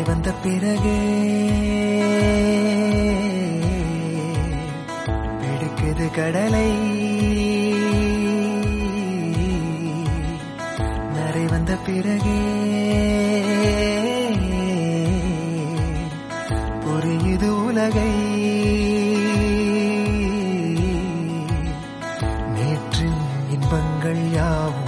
வந்த பிறகே பிடிக்குது கடலை நரை வந்த பிறகே புரியுது உலகை நேற்றின் இன்பங்கள் யாவும்